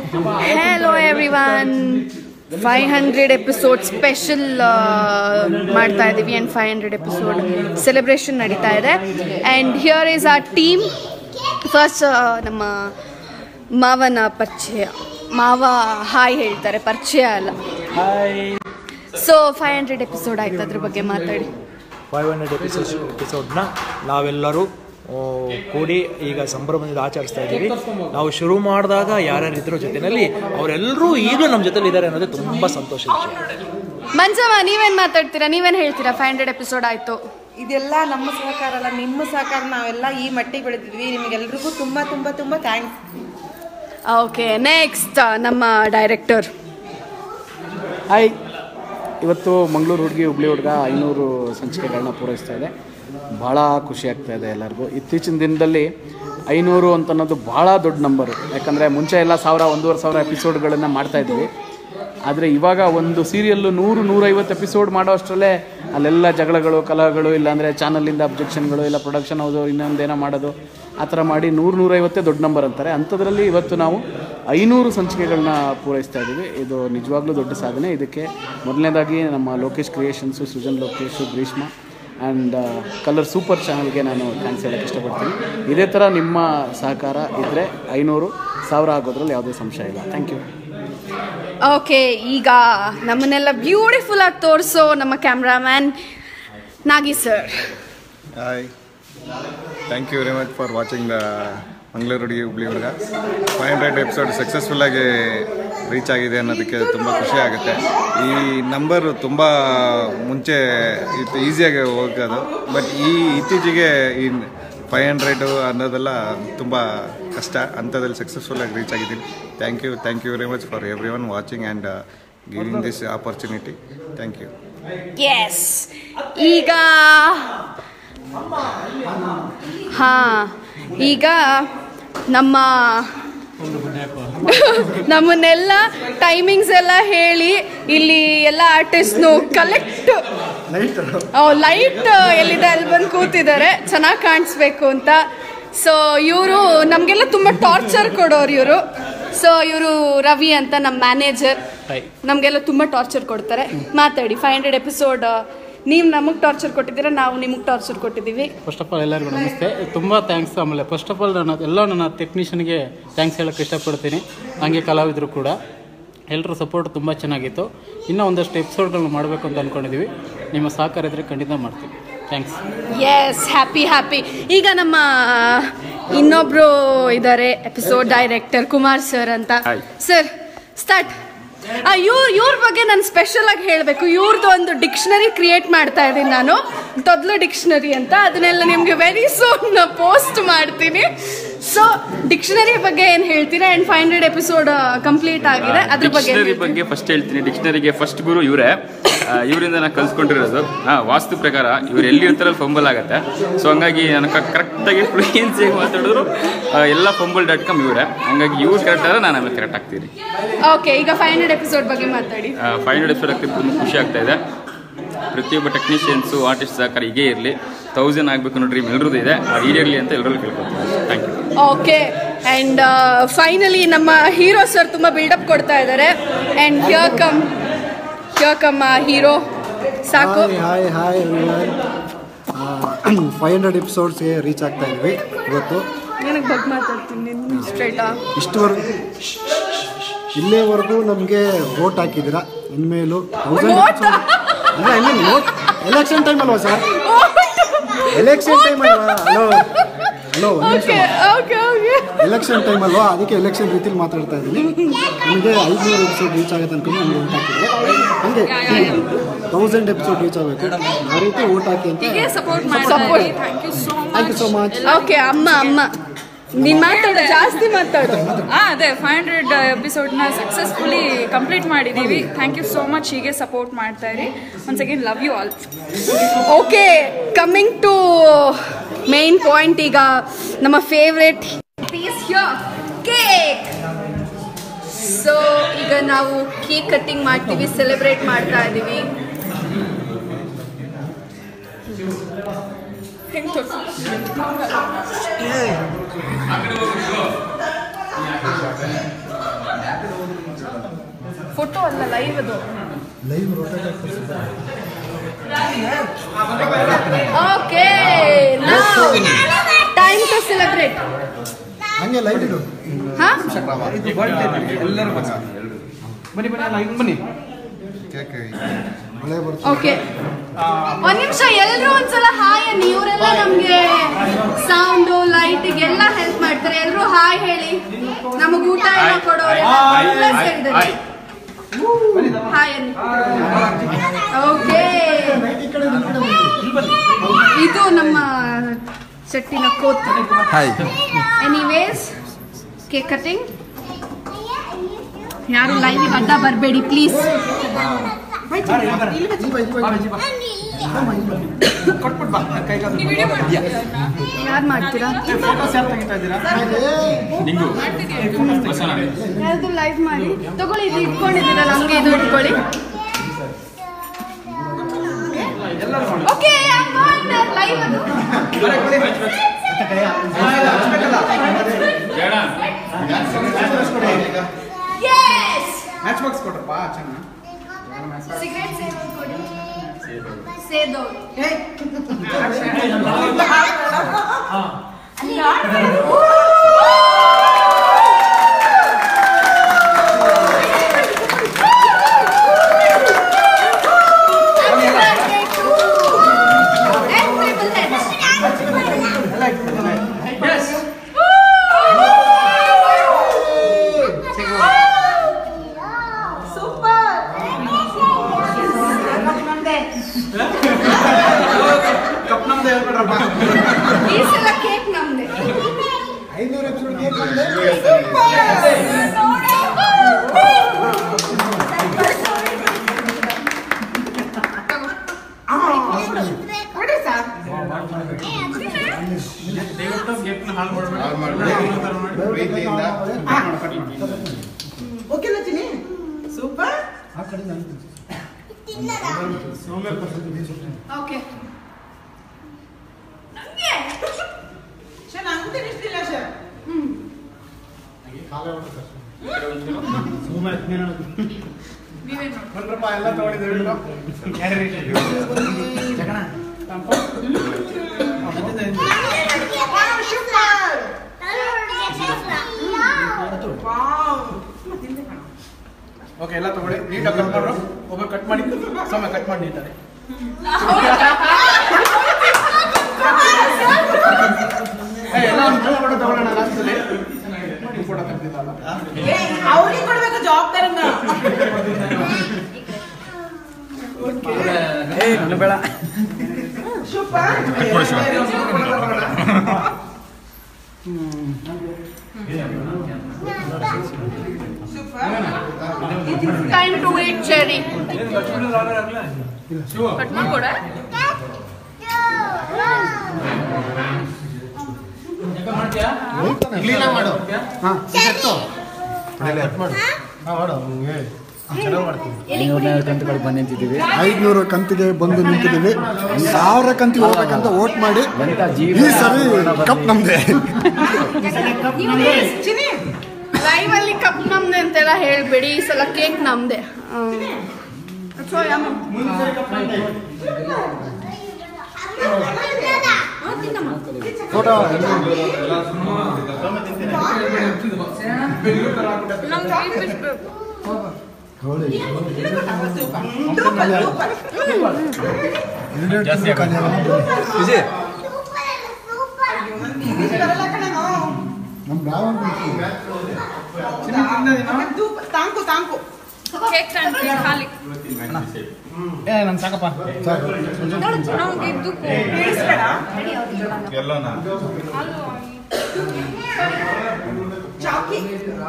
Hello everyone five hundred episode special ಮಾಡ್ತಾ ಇದ್ದೀವಿ and five hundred episode celebration ನಡೀತಾ ಇದೆ and here is our team first ನಮ್ಮ ಮಾವನ ಪರಿಚಯ ಮಾವ ಹಾಯ್ ಹೇಳ್ತಾರೆ ಪರಿಚಯ ಅಲ್ಲ hi so five hundred episode ಆಯ್ತು ಅದ್ರ ಬಗ್ಗೆ ಮಾತಾಡಿ ಫೈವ್ ಹಂಡ್ರೆಡ್ ಎಪಿಸೋಡ್ ಎಪಿಸೋಡ್ನ ನಾವೆಲ್ಲರೂ ಆ, ಕೂಡಿ ಈಗ ಸಂಭ್ರಮದಿಂದ ಆಚರಿಸ್ತಾ ಇದ್ದೀವಿ ನಾವು ಶುರು ಮಾಡಿದಾಗ ಯಾರ್ಯಾರಿದ್ರು ಜೊತೆಯಲ್ಲಿ ಅವರೆಲ್ಲರೂ ಈಗಲೂ ನಮ್ಮ ಜೊತೆಲಿ ಇದ್ದಾರೆ ಅನ್ನೋದು ತುಂಬ ಸಂತೋಷ ವಿಷಯ ಮಂಜಮ್ಮ ನೀವೇನು ಮಾತಾಡ್ತೀರಾ ನೀವೇನು ಹೇಳ್ತೀರಾ ಫೈವ್ ಹಂಡ್ರೆಡ್ ಎಪಿಸೋಡ್ ಆಯಿತು ಇದೆಲ್ಲ ನಮ್ಮ ಸಹಕಾರ ಅಲ್ಲ ನಿಮ್ಮ ಸಹಕಾರ ನಾವೆಲ್ಲ ಈ ಮಟ್ಟಿಗೆ ಬೆಳೆದಿದ್ವಿ ನಿಮಗೆಲ್ರಿಗೂ ತುಂಬ ತುಂಬ ತುಂಬ ಥ್ಯಾಂಕ್ಸ್ ಓಕೆ ನೆಕ್ಸ್ಟ್ ನಮ್ಮ ಡೈರೆಕ್ಟರ್ ಹಾಯ್ ಇವತ್ತು ಮಂಗಳೂರು ಹುಡುಗಿ ಹುಬ್ಳಿ ಹುಡುಗ ಐನೂರು ಸಂಚಿಕೆಗಳನ್ನ ಪೂರೈಸ್ತಾ ಇದೆ ಭಾಳ ಖುಷಿ ಆಗ್ತಾ ಇದೆ ಎಲ್ಲರಿಗೂ ಇತ್ತೀಚಿನ ದಿನದಲ್ಲಿ ಐನೂರು ಅಂತ ಅನ್ನೋದು ಭಾಳ ದೊಡ್ಡ ನಂಬರು ಯಾಕಂದರೆ ಮುಂಚೆ ಎಲ್ಲ ಸಾವಿರ ಒಂದೂವರೆ ಸಾವಿರ ಎಪಿಸೋಡ್ಗಳನ್ನು ಮಾಡ್ತಾ ಇದ್ವಿ ಆದರೆ ಇವಾಗ ಒಂದು ಸೀರಿಯಲ್ಲು ನೂರು ನೂರೈವತ್ತು ಎಪಿಸೋಡ್ ಮಾಡೋ ಅಷ್ಟರಲ್ಲೇ ಅಲ್ಲೆಲ್ಲ ಜಗಳಗಳು ಕಲಹಗಳು ಇಲ್ಲಾಂದರೆ ಚಾನಲಿಂದ ಅಬ್ಜೆಕ್ಷನ್ಗಳು ಇಲ್ಲ ಪ್ರೊಡಕ್ಷನ್ ಹೌದು ಇನ್ನೊಂದೇನೋ ಮಾಡೋದು ಆ ಥರ ಮಾಡಿ ನೂರು ನೂರೈವತ್ತೇ ದೊಡ್ಡ ನಂಬರ್ ಅಂತಾರೆ ಅಂಥದ್ರಲ್ಲಿ ಇವತ್ತು ನಾವು ಐನೂರು ಸಂಚಿಕೆಗಳನ್ನ ಪೂರೈಸ್ತಾ ಇದ್ದೀವಿ ಇದು ನಿಜವಾಗ್ಲೂ ದೊಡ್ಡ ಸಾಧನೆ ಇದಕ್ಕೆ ಮೊದಲನೇದಾಗಿ ನಮ್ಮ Lokesh creations Srujan Lokesh Greeshma and colour super ಚಾನಲ್ಗೆ ನಾನು ಥ್ಯಾಂಕ್ಸ್ ಹೇಳೋಕ್ಕೆ ಇಷ್ಟಪಡ್ತೀನಿ ಇದೇ ಥರ ನಿಮ್ಮ ಸಹಕಾರ ಇದ್ದರೆ ಐನೂರು ಸಾವಿರ ಆಗೋದ್ರಲ್ಲಿ ಯಾವುದೇ ಸಂಶಯ ಇಲ್ಲ ಥ್ಯಾಂಕ್ ಯು ಓಕೆ ಈಗ ನಮ್ಮನ್ನೆಲ್ಲ ಬ್ಯೂಟಿಫುಲ್ ಆಗಿ ತೋರಿಸೋ ನಮ್ಮ cameraman Nagi sir hi thank you very much for watching the Mangaluru ಹುಡುಗಿ ಹುಬ್ಳಿ ಹುಡುಗ ಫೈವ್ ಹಂಡ್ರೆಡ್ ಎಪಿಸೋಡ್ ಸಕ್ಸಸ್ಫುಲ್ಲಾಗಿ ರೀಚ್ ಆಗಿದೆ ಅನ್ನೋದಕ್ಕೆ ತುಂಬ ಖುಷಿ ಆಗುತ್ತೆ ಈ ನಂಬರು ತುಂಬ ಮುಂಚೆ ಇದು ಈಸಿಯಾಗಿ ಹೋಗೋದು ಬಟ್ ಈ ಇತ್ತೀಚೆಗೆ ಈ ಫೈವ್ ಹಂಡ್ರೆಡು ಅನ್ನೋದೆಲ್ಲ ತುಂಬ ಕಷ್ಟ ಅಂಥದ್ರಲ್ಲಿ ಸಕ್ಸಸ್ಫುಲ್ಲಾಗಿ ರೀಚ್ ಆಗಿದ್ದೀನಿ thank you thank you very much for everyone watching and giving this opportunity thank you yes ಈಗ ಹಾ ಈಗ ನಮ್ಮ ನಮ್ಮನ್ನೆಲ್ಲ ಟೈಮಿಂಗ್ಸ್ ಎಲ್ಲ ಹೇಳಿ ಇಲ್ಲಿ ಎಲ್ಲ ಆರ್ಟಿಸ್ಟ್ನು ಕಲೆಕ್ಟ್ ಲೈಟ್ ಎಲ್ಲಿದೆ ಅಲ್ಲಿ ಬಂದು ಕೂತಿದ್ದಾರೆ ಚೆನ್ನಾಗಿ ಕಾಣಿಸ್ಬೇಕು ಅಂತ ಸೊ ಇವರು ನಮಗೆಲ್ಲ ತುಂಬ ಟಾರ್ಚರ್ ಕೊಡೋರು ಇವರು ಸೊ ಇವರು ರವಿ ಅಂತ ನಮ್ಮ ಮ್ಯಾನೇಜರ್ ನಮಗೆಲ್ಲ ತುಂಬ ಟಾರ್ಚರ್ ಕೊಡ್ತಾರೆ ಮಾತಾಡಿ ಫೈವ್ ಹಂಡ್ರೆಡ್ ಎಪಿಸೋಡ್ ನೀವು ನಮಗೆ ಟಾರ್ಚರ್ ಕೊಟ್ಟಿದ್ದೀರಾ ನಾವು ನಿಮಗೆ ಟಾರ್ಚರ್ ಕೊಟ್ಟಿದ್ದೀವಿ ಫಸ್ಟ್ ಆಫ್ ಆಲ್ ಎಲ್ಲರಿಗೂ ನಮಸ್ತೆ ತುಂಬ ಥ್ಯಾಂಕ್ಸ್ ಆಮೇಲೆ ಫಸ್ಟ್ ಆಫ್ ಆಲ್ ನಾನು ಎಲ್ಲ ನನ್ನ ಟೆಕ್ನಿಷಿಯನ್ಗೆ ಥ್ಯಾಂಕ್ಸ್ ಹೇಳೋಕ್ಕೆ ಇಷ್ಟಪಡ್ತೀನಿ ಹಾಗೆ ಕಲಾವಿದರು ಕೂಡ ಎಲ್ಲರ ಸಪೋರ್ಟ್ ತುಂಬ ಚೆನ್ನಾಗಿತ್ತು ಇನ್ನೂ ಒಂದಷ್ಟು ಎಪಿಸೋಡ್ಗಳನ್ನ ಮಾಡಬೇಕು ಅಂತ ಅಂದ್ಕೊಂಡಿದ್ದೀವಿ ನಿಮ್ಮ ಸಹಕಾರ ಇದ್ದರೆ ಖಂಡಿತ ಮಾಡ್ತೀವಿ ಥ್ಯಾಂಕ್ಸ್ ಎಸ್ ಹ್ಯಾಪಿ ಹ್ಯಾಪಿ ಈಗ ನಮ್ಮ ಇನ್ನೊಬ್ರು ಇದ್ದಾರೆ ಎಪಿಸೋಡ್ ಡೈರೆಕ್ಟರ್ ಕುಮಾರ್ ಸರ್ ಅಂತ ಸರ್ ಸ್ಟಾರ್ಟ್ ಇವ್ರ ಇವ್ರ ಬಗ್ಗೆ ನಾನು ಸ್ಪೆಷಲ್ ಆಗಿ ಹೇಳಬೇಕು ಇವ್ರದ್ದು ಒಂದು ಡಿಕ್ಷನರಿ ಕ್ರಿಯೇಟ್ ಮಾಡ್ತಾ ಇದ್ದೀನಿ ನಾನು ತೊದ್ಲು ಡಿಕ್ಷನರಿ ಅಂತ ಅದನ್ನೆಲ್ಲ ನಿಮಗೆ ವೆರಿ ಸೂನ್ ಪೋಸ್ಟ್ ಮಾಡ್ತೀನಿ ಸೊ ಡಿಕ್ಷನರಿ ಬಗ್ಗೆ ಏನು ಹೇಳ್ತೀರಾ and five hundred episode complete ಆಗಿದೆ ಅದ್ರ ಬಗ್ಗೆ ಏನ್ ಡಿಕ್ಷನರಿ ಹೇಳ್ತೀರಾ? ಬಗ್ಗೆ ಫಸ್ಟ್ ಹೇಳ್ತೀನಿ ಡಿಕ್ಷನರಿಗೆ ಫಸ್ಟ್ ಗುರು ಇವರೇ ಇವರಿಂದ ನಾನು ಕಲ್ಸ್ಕೊಂಡಿರೋದು ಹಾ ವಾಸ್ತು ಪ್ರಕಾರ ಇವ್ರು ಎಲ್ಲಿ ಇರ್ತಾರೋ ಫಂಬಲ್ ಆಗುತ್ತೆ ಸೊ ಹಂಗಾಗಿ ನಾನು ಕರೆಕ್ಟಾಗಿ ಫ್ಲೂಯೆನ್ಸಿಯಾಗಿ ಮಾತಾಡಿದ್ರು ಆ, ಎಲ್ಲ ಫಂಬಲ್ ಡಾಟ್ ಕಾಮ್ ಇವರೇ ಹಂಗಾಗಿ ಇವ್ರು ಕರೆಕ್ಟ್ ಆದ್ರೆ ನಾನು ಆಮೇಲೆ ಕರೆಕ್ಟ್ ಆಗ್ತೀನಿ ಓಕೆ ಈಗ ಫೈವ್ ಹಂಡ್ರೆಡ್ ಎಪಿಸೋಡ್ ಬಗ್ಗೆ ಮಾತಾಡಿ ಫೈವ್ ಹಂಡ್ರೆಡ್ ಎಪಿಸೋಡ್ ಆಗ್ತಿದ್ದು ತುಂಬ ಖುಷಿ ಆಗ್ತಾ ಇದೆ ಪ್ರತಿಯೊಬ್ಬ ಟೆಕ್ನಿಷಿಯನ್ಸು ಆರ್ಟಿಸ್ಟ್ ಸಹಕಾರ ಹೀಗೇ ಇರಲಿ ತೌಸಂಡ್ ಆಗಬೇಕು ಅನ್ನೋ ಡ್ರೀಮ್ ಎಲ್ರದ್ದು ಇದೆ ಅದು ಈಡೇರಲಿ ಅಂತ ಎಲ್ಲರೂ ಕೇಳ್ಕೊತೀನಿ thank you okay and finally ನಮ್ಮ ಹೀರೋ ಸರ್ ತುಂಬ ಬಿಲ್ಡಪ್ ಕೊಡ್ತಾ ಇದ್ದಾರೆ and here come here come hero ಸಾಕು hi hi everyone five hundred ಎಪಿಸೋಡ್ಸ್ಗೆ ರೀಚ್ ಆಗ್ತಾ ಇದ್ವಿ ಇವತ್ತು ನನಗೆ ಬಗ್ಗೆ ಮಾತಾಡ್ತೀನಿ ಸ್ಟ್ರೈಟಾ ಇಷ್ಟುವರೆಗೂ ಇಲ್ಲೇವರೆಗೂ ನಮಗೆ ವೋಟ್ ಹಾಕಿದ್ದೀರಾ ಇನ್ಮೇಲೂ ತೌಸಂಡ್ Vote? ಇಲ್ಲ I mean vote election time ಅಲ್ವಾ ಸರ್ ಎಲೆಕ್ಷನ್ ಟೈಮ್ ಅಲ್ವಾ hello hello okay okay okay election time ಅಲ್ವಾ ಅದಕ್ಕೆ ಎಲೆಕ್ಷನ್ ರೀತಿಲಿ ಮಾತಾಡ್ತಾ ಇದ್ದೀನಿ ನಮಗೆ ಐದುನೂರು ಎಪಿಸೋಡ್ ರೀಚ್ ಆಗುತ್ತೆ ಅನ್ಕೊಂಡು ನಮ್ಗೆ ವೋಟ್ ಹಾಕಿದ್ರೆ ಹಂಗೆ ತೌಸಂಡ್ ಎಪಿಸೋಡ್ ರೀಚ್ ಆಗಬೇಕು ಆ ರೀತಿ ವೋಟ್ ಹಾಕಿ ಅಂತ support thank you so much okay ಅಮ್ಮ ಅಮ್ಮ ನೀನು ಮಾತಾಡು ಜಾಸ್ತಿ ಮಾತಾಡು ಆ, ಅದೇ ಫೈವ್ ಹಂಡ್ರೆಡ್ ಎಪಿಸೋಡ್ನ ಸಕ್ಸಸ್ಫುಲಿ ಕಂಪ್ಲೀಟ್ ಮಾಡಿದ್ದೀವಿ ಥ್ಯಾಂಕ್ ಯು ಸೋ ಮಚ್ ಹೀಗೆ ಸಪೋರ್ಟ್ ಮಾಡ್ತಾ ಇರಿ once again love you all okay coming to main point ಈಗ ನಮ್ಮ ಫೇವ್ರೆಟ್ ಕೇಕ್ ಸೊ ಈಗ ನಾವು ಕೇಕ್ ಕಟ್ಟಿಂಗ್ ಮಾಡ್ತೀವಿ ಸೆಲೆಬ್ರೇಟ್ ಮಾಡ್ತಾ ಇದ್ದೀವಿ ಹೆಂಗ್ ತೋರ್ಸು? ಫೋಟೋ ಅಲ್ಲ ಲೈವ್ ಅದು ಲೈವ್ ರೋಟೇಟ್ ಆಗ್ತಿದೆ ಓಕೆ ಟೈಮ್ ಟು ಸೆಲೆಬ್ರೇಟ್ ಹಂಗೆ ಲೈಟ್ ಇಡು ಹಾ ಎಲ್ಲರೂ ಬನ್ನಿ ಬನ್ನಿ ಅಲ್ಲ ಹಿಂಗೆ ಬನ್ನಿ ಕೇಕ್ ಮಳೆ ಬರ್ತದೆ ಓಕೆ ಒಂದ್ ನಿಮಿಷ ಎಲ್ರು ಒಂದ್ಸಲ ಹಾಯ್ ಅನ್ನಿ ಇವರೆಲ್ಲ ನಮ್ಗೆ ಸೌಂಡ್ ಲೈಟಿಗೆ ಎಲ್ಲ ಹೆಲ್ಪ್ ಮಾಡ್ತಾರೆ ಎಲ್ರು ಹಾಯ್ ಹೇಳಿ ನಮಗ್ ಊಟ ಎಲ್ಲ ಕೊಡೋರೆಲ್ಲ ಸೇರಿದ್ದಾರೆ ಹಾಯ್ ಅನ್ನಿ ಓಕೆ ಇದು ನಮ್ಮ ಶೆಟ್ಟಿನ ಕೋತ್ ಎನಿವೇಸ್ ಕೇಕ್ ಕಟಿಂಗ್ ಯಾರು ಲೈವಿಗೆ ಅಡ್ಡ ಬರಬೇಡಿ ಪ್ಲೀಸ್ ಕೊಟ್ಬಿಟ್ಟು ಬಾ ಕೈಗಾದ್ರು ಯಾರು ಮಾಡ್ತೀರಾ ನಿಂಗು ಬಸವಣ್ಣ ಯಾರ್ದು ಲೈವ್ ಮಾಡಿ ತಗೊಳ್ಳಿ ಇದು ಇಟ್ಕೊಂಡಿದ್ದೀರಾ ನಮ್ಗೆ ಇದು ಇಟ್ಕೊಳ್ಳಿ ಓಕೆ ಲೈವ್ ಅದು Yes! ಮ್ಯಾಚ್ ಬಾಕ್ಸ್ ಕೊಟ್ರಪ್ಪ ಚೆನ್ನಾಗಿ ಸಿಗರೇಟ್ ಸೇದೋದು ಕೊಡಿ ಸೇದೋದು ಕಪ್ ನಮ್ದು ಹೇಳ್ಕೊಡ್ರಪ್ಪ ಈ ಸಲ ಕೇಕ್ ನಮ್ದೆ ಐನೂರು ಎಪಿಸೋಡ್ ಕೇಕ್ ಓಕೆನಾ ಚಿನಿ ಸೂಪರ್ ಆ ಕಡೆ ನಾನು ಓಕೆ ಸರ್ ನಂಗೆ ಇಷ್ಟಿಲ್ಲ ಸರ್ ಬಂದ್ರಪ್ಪ ಎಲ್ಲ ತಗೊಂಡಿದ್ದೀವಿ ಜಗಣ ಓಕೆ ಎಲ್ಲ ತಗೊಳ್ಳಿ ನೀಟಾಗಿ ಕಟ್ ಮಾಡ್ರು ಒಬ್ಬ ಕಟ್ ಮಾಡಿ ಸಮಯ ಕಟ್ ಮಾಡಿ ನೀಟಾಗಿ ಏ, ಎಲ್ಲ ಒಂದು ಫೋಟೋ ತಗೊಳ್ಳೋಣ ಲಾಸ್ಟಲ್ಲಿ ಫೋಟೋ ತೆಗ್ದಿದ್ದಲ್ಲ ಅವ್ರಿಗೆ ಕೊಡ್ಬೇಕು ಜವಾಬ್ದಾರಿನ ಏ ನನ್ನ ಬೇಡ super time to wait cherry cut ಮಾಡ್ಕೊಡ ಕ್ಲೀನಾಗಿ ಮಾಡು ಹಾಂ ಎತ್ತು ಕಟ್ ಮಾಡು ಹಾಂ ಮಾಡು ಹಂಗೆ ಚೆನ್ನಾಗಿ ಮಾಡ್ತೀನಿ ಕಂತುಗಳು ಬಂದು ನಿಂತಿದ್ದೀವಿ ಐದ್ನೂರು ಕಂತಿಗೆ ಬಂದು ನಿಂತಿದ್ದೀವಿ ಸಾವಿರ ಕಂತಿಗೆ ಹೋಗ್ಬೇಕಂತ ವೋಟ್ ಮಾಡಿ ಈ ಸರಿ ಕಪ್ ನಮ್ದೆ ಚಿನಿ ಲೈವ್ ಅಲ್ಲಿ ಕಪ್ ನಮ್ದೆ ಅಂತೆಲ್ಲ ಹೇಳ್ಬೇಡಿ ಈ ಸಲ ಕೇಕ್ ನಮ್ದೆ ಸೊ ಫೋಟೋ ನಮ್ಮ ಬ್ರಾಹ್ಮಣ ತಾಂಕು ತಾಂಕು ಕೇಕ್ ಖಾಲಿ ಏ ನನ್ ಸಾಕಪ್ಪ ಸಾಕು ನಮ್ಗೆ ಇದು ಬೇಯಿಸ್ಬೇಡ ಎಲ್ಲೋನಾ ಚಾಕಿ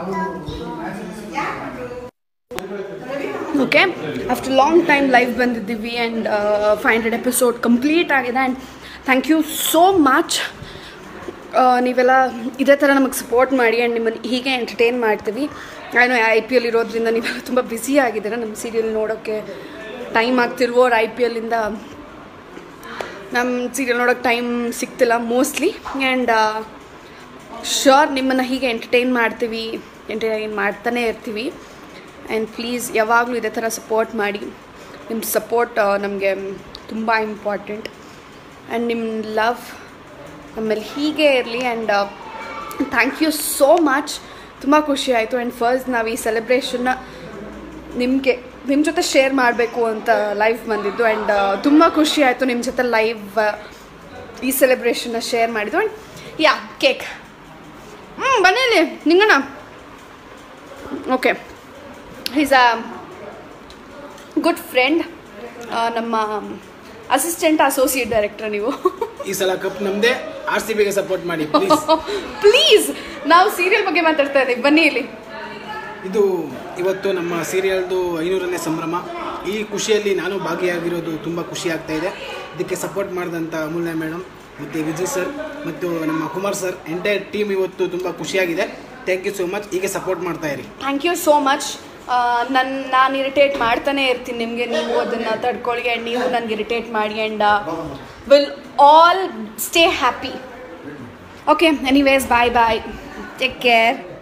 okay after long time live ಬಂದಿದ್ದೀವಿ and five hundred episode complete ಆಗಿದೆ and thank you so much ನೀವೆಲ್ಲ ಇದೇ ಥರ ನಮಗೆ ಸಪೋರ್ಟ್ ಮಾಡಿ ಆ್ಯಂಡ್ ನಿಮ್ಮನ್ನು ಹೀಗೆ ಎಂಟರ್ಟೈನ್ ಮಾಡ್ತೀವಿ ಏನೋ ಐ ಪಿ ಎಲ್ ಇರೋದ್ರಿಂದ ನೀವೆಲ್ಲ ತುಂಬ ಬ್ಯುಸಿ ಆಗಿದ್ದೀರ ನಮ್ಮ ಸೀರಿಯಲ್ ನೋಡೋಕ್ಕೆ ಟೈಮ್ ಆಗ್ತಿಲ್ವೋ ಐ ಪಿ ಎಲ್ಲಿಂದ ನಮ್ಮ ಸೀರಿಯಲ್ ನೋಡೋಕ್ಕೆ ಟೈಮ್ ಸಿಗ್ತಿಲ್ಲ ಮೋಸ್ಟ್ಲಿ ಆ್ಯಂಡ್ ಶೋರ್ ನಿಮ್ಮನ್ನು ಹೀಗೆ ಎಂಟರ್ಟೈನ್ ಮಾಡ್ತೀವಿ ಎಂಟರ್ಟೈನ್ ಮಾಡ್ತಾನೆ ಇರ್ತೀವಿ ಆ್ಯಂಡ್ ಪ್ಲೀಸ್ ಯಾವಾಗಲೂ ಇದೇ ಥರ ಸಪೋರ್ಟ್ ಮಾಡಿ ನಿಮ್ಮ ಸಪೋರ್ಟ್ ನಮಗೆ ತುಂಬ ಇಂಪಾರ್ಟೆಂಟ್ ಆ್ಯಂಡ್ ನಿಮ್ಮ ಲವ್ ನಮ್ಮಲ್ಲಿ ಹೀಗೆ ಇರಲಿ and thank you so much ತುಂಬ ಖುಷಿ ಆಯಿತು ಆ್ಯಂಡ್ ಫಸ್ಟ್ ನಾವು ಈ ಸೆಲೆಬ್ರೇಷನ್ನ ನಿಮಗೆ ನಿಮ್ಮ ಜೊತೆ ಶೇರ್ ಮಾಡಬೇಕು ಅಂತ ಲೈವ್ ಬಂದಿದ್ದು ಆ್ಯಂಡ್ ತುಂಬ ಖುಷಿ ಆಯಿತು ನಿಮ್ಮ ಜೊತೆ ಲೈವ್ ಈ ಸೆಲೆಬ್ರೇಷನ್ನ ಶೇರ್ ಮಾಡಿದ್ದು ಆ್ಯಂಡ್ ಯಾ ಕೇಕ್ ಹ್ಞೂ ಬನ್ನಿ Ninganna okay is a good friend ನಮ್ಮ ಅಸಿಸ್ಟೆಂಟ್ ಅಸೋಸಿಯೇಟ್ ಡೈರೆಕ್ಟರ್ ನೀವು ಈ ಸಲ ಕಪ್ ನಮ್ದೇ ಆರ್ ಸಿ ಬಿಗೆ ಸಪೋರ್ಟ್ ಮಾಡಿ ಪ್ಲೀಸ್ ಪ್ಲೀಸ್ ನಾವು ಸೀರಿಯಲ್ ಬಗ್ಗೆ ಮಾತಾಡ್ತಾ ಇದ್ದೀವಿ ಬನ್ನಿ ಇಲ್ಲಿ ಇದು ಇವತ್ತು ನಮ್ಮ ಸೀರಿಯಲ್ದು ಐನೂರನೇ ಸಂಭ್ರಮ ಈ ಖುಷಿಯಲ್ಲಿ ನಾನು ಭಾಗಿಯಾಗಿರೋದು ತುಂಬ ಖುಷಿ ಆಗ್ತಾ ಇದೆ ಇದಕ್ಕೆ ಸಪೋರ್ಟ್ ಮಾಡಿದಂಥ ಅಮೂಲ್ಯ ಮೇಡಮ್ ಮತ್ತು ವಿಜಯ್ ಸರ್ ಮತ್ತು ನಮ್ಮ ಕುಮಾರ್ ಸರ್ ಎಂಟೈರ್ ಟೀಮ್ ಇವತ್ತು ತುಂಬ ಖುಷಿಯಾಗಿದೆ ಥ್ಯಾಂಕ್ ಯು ಸೋ ಮಚ್ ಹೀಗೆ ಸಪೋರ್ಟ್ ಮಾಡ್ತಾ ಇರಿ ಥ್ಯಾಂಕ್ ಯು ಸೋ ಮಚ್ ನನ್ನ ನಾನು ಇರಿಟೇಟ್ ಮಾಡ್ತಾನೆ ಇರ್ತೀನಿ ನಿಮಗೆ ನೀವು ಅದನ್ನು ತಡ್ಕೊಳ್ಳಿ ಆ್ಯಂಡ್ ನೀವು ನನಗೆ ಇರಿಟೇಟ್ ಮಾಡಿ and will all stay happy okay anyways bye bye take care